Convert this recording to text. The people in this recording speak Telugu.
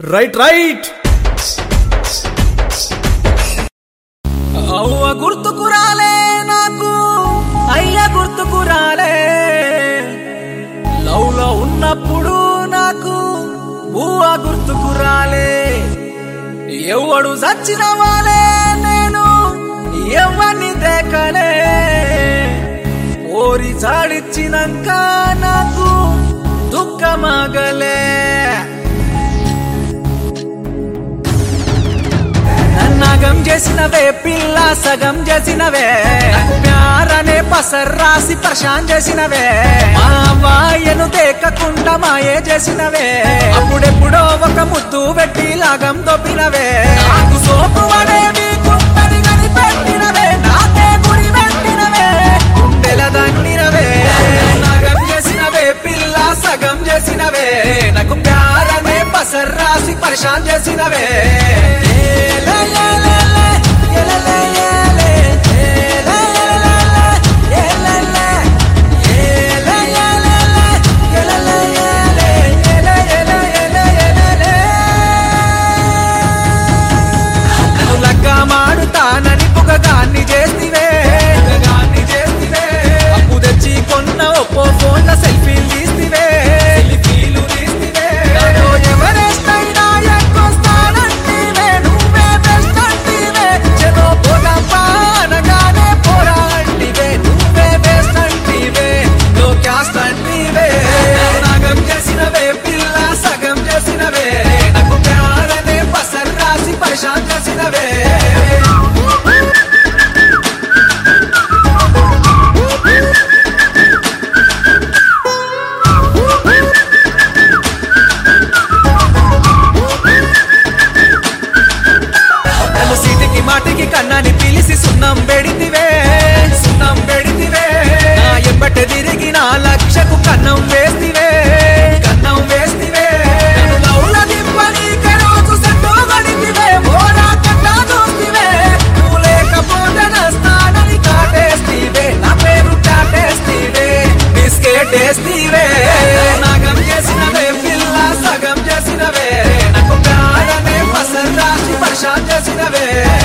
రైట్ రైట్ అవ్వ గుర్తుకు రాలే నాకు అయ్య గుర్తుకు రాలే లవ్ లో ఉన్నప్పుడు నాకు ఊహ గుర్తుకు రాలే ఎవడు చచ్చిన వాలే నేను ఎవరిని దేకలే ఓరి చాడిచ్చినాక నాకు దుఃఖమాగలే నన్నగం చేసినవే పిల్ల సగం చేసినవే ప్యారనే పసర్ రాసి ప్రశాంత్ చేసినవే మా వాయను దేకకుండా మాయే చేసినవే అప్పుడెప్పుడో ఒక ముద్దు పెట్టి లాగం దొబ్బినవే నాకు సోపు అనేవి కుంటని కనిపెట్టినవే నాకే గుడి పెట్టినవే గుండెల దండినవే నగం చేసినవే పిల్ల సగం చేసినవే నాకు ప్యారనే పసర్ రాసి పరిశాన్ చేసినవే ఏలే, ఏలే, ఏలే, ఏలే, ఏలే, ఏలే, ఏలే, ఏలే, ఏలే, ఏలే, ఏలే, ఏలే, ఏలే. నన్ను లగ్గా మాడుతానని పొగగాన్ని చేస్తివే పొగగాన్ని చేస్తివే అప్పు తెచ్చి కొన్న ఒప్పో ఫోన్ల సెల్ఫీలు తీస్తివే సెల్ఫీలు తీస్తివే నాలో ఎవరెస్ట్ అయినా ఎక్కువస్తానంటివే నువ్వే బెస్ట్ అంటివే చెదో పోగా పానగానే పోరా అంటివే నువ్వే బెస్ట్ అంటివే నో క్యాస్ట్ అంటివే నాగం చేసినవే పిల్ల సగం చేసినవే నాకు ప్యారనే పసర్ రాసి పరిశాన్ చేసినవే నన్ను సీటికి మాటికి కన్నాని పిలిసి సున్నం పెడితివే సున్నం పెడితివే నా ఎంబట తిరిగి నా లక్షకు కన్నం వేస్తివే కన్నం వేస్తివే నన్ను లౌల దింపనీకే రోజు సెట్టు గడితివే మోరా కట్టా దోస్తివే నువ్వు లేకపోతే నస్తానని కాటేస్తివే నా పేరు చాటేస్తివే బిస్కెట్ వేస్తివే నాగం చేసినవే పిల్ల సగం చేసినవే నాకు ప్రాణమే పసర్ రాసి పరిశాన్ చేసినవే